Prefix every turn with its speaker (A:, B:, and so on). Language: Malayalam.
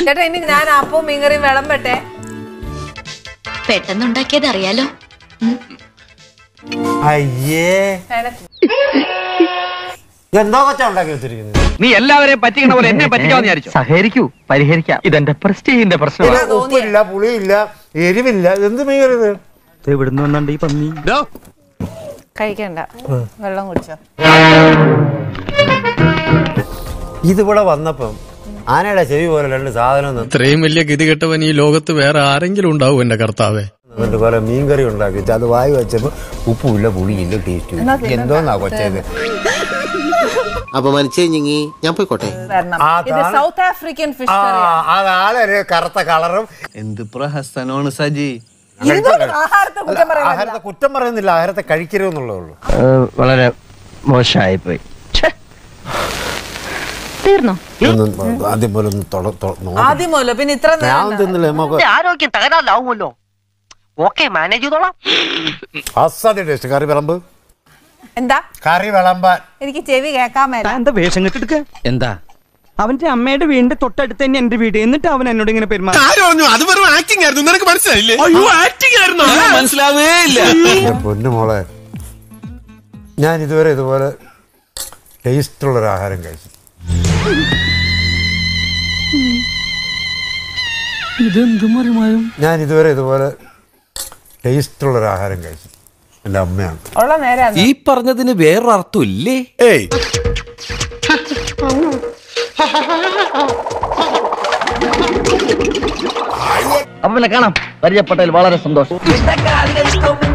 A: ചേട്ടാ ഇനി ഞാൻ അപ്പവും മീൻകറിയും വിളമ്പട്ടെ
B: പെട്ടെന്നുണ്ടാക്കിയത് അറിയാലോ
C: അയ്യേ എന്തോ കൊച്ചാ ഉണ്ടാക്കി വെച്ചിരിക്കുന്നത്
D: നീ എല്ലാവരെയും പറ്റിക്കണ പോലെ എന്നെ പറ്റിക്കാന്ന് വിചാരിച്ചു സഹകരിക്കൂ പരിഹരിക്കാം ഇതെന്റെ പ്രസ്റ്റീജിന്റെ പ്രശ്നമാണ്
C: ഇതിന് ഉപ്പില്ല പുളിയില്ല എരിവില്ല എന്ത് മീൻ ഇത്
D: എവിടുന്ന് വന്നുണ്ട് ഈ പന്നി
A: കഴിക്കണ്ട വെള്ളം കുടിച്ചോ
C: ഇതിവിടെ വന്നപ്പം ആനയുടെ ചെവി പോലെ രണ്ട് സാധനം നിന്ന്
E: ഇത്രയും വലിയ ഗതികെട്ടവൻ ഈ ലോകത്ത് വേറെ ആരെങ്കിലും ഉണ്ടാവും എന്റെ കർത്താവേ
C: എന്നിട്ട് പോലെ മീൻകറി ഉണ്ടാക്കി വെച്ച് അത് വായി വെച്ചപ്പോ ഉപ്പുമില്ല പുളിയില്ല ടേസ്റ്റ് എന്തോന്നാ കൊച്ചത്
F: അപമാനിച്ചേ ഞങ്ങി ഞാൻ പോയിക്കോട്ടെ
A: തരണം
C: ആ,
A: ഇത്
C: അതാണ്-
A: സൗത്ത് ആഫ്രിക്കൻ
C: ആ
A: ഫിഷ് കറിയാണ്
C: അതാണ് കറുത്ത കളറും
F: എന്ത് പ്രഹസനമാണ് സജി
A: ഇരുന്നൂറ് ആഹാരത്തെ കുറ്റം പറയാൻ
C: ആഹാരത്തെ കുറ്റം പറയുന്നില്ല ആഹാരത്തെ കഴിക്കരുതെന്നുള്ളതേ ഉള്ളൂ
D: വളരെ മോശമായി പോയി
B: തീർന്നോ
C: ഒന്നും ആദ്യം പോലെ ഒന്ന് തൊട തൊ- നോ-
A: ആദ്യം മുതലോ പിന്നെ ഇത്ര
C: ഞാൻ
A: നേരം
C: തിന്നില്ല നമുക്ക്
D: ആരോഗ്യം തകരാറിലാവുമല്ലോ ഓക്കെ മാനേജ് ചെയ്തോളാം
C: അസാധ്യ ടേസ്റ്റ് കറി വിളമ്പ്
A: എന്താ
C: കറി വിളമ്പാൻ
A: എനിക്ക് ചെവി കേൾക്കാൻ മേല
G: എന്താ വേഷം കെട്ടെടുക്ക
F: എന്താ
G: അവന്റെ അമ്മയുടെ വീടിന്റെ തൊട്ടടുത്ത് തന്നെ എന്റെ വീട് എന്നിട്ട് അവൻ എന്നോട് ഇങ്ങനെ പെരുമാറി
E: അത് വെറും ആക്ടിംഗ് ആയിരുന്നു നിനക്ക് മനസ്സിലായില്ലേ അയ്യോ ആക്ടിംഗ് ആയിരുന്നു
F: മനസ്സിലാവേ ഇല്ല
C: എന്റെ പൊന്നു മോളെ ഞാൻ ഇതുവരെ ഇതുപോലെ ടേസ്റ്റുള്ളൊരു ആഹാരം കഴിച്ചു
G: ഇതെന്ത് മറിമായും
C: ഞാൻ ഇതുവരെ ഇതുപോലെ ടേസ്റ്റുള്ളൊരു ആഹാരം കഴിച്ചു എൻ്റെ അമ്മയാണ്
A: ഉള്ള നേരെ
F: ഈ പറഞ്ഞതിന് വേറൊരർത്ഥം ഇല്ലേ
E: ഏയ്
D: അപ്പൊ പിന്നെ കാണാം പരിചയപ്പെട്ടതിൽ വളരെ സന്തോഷം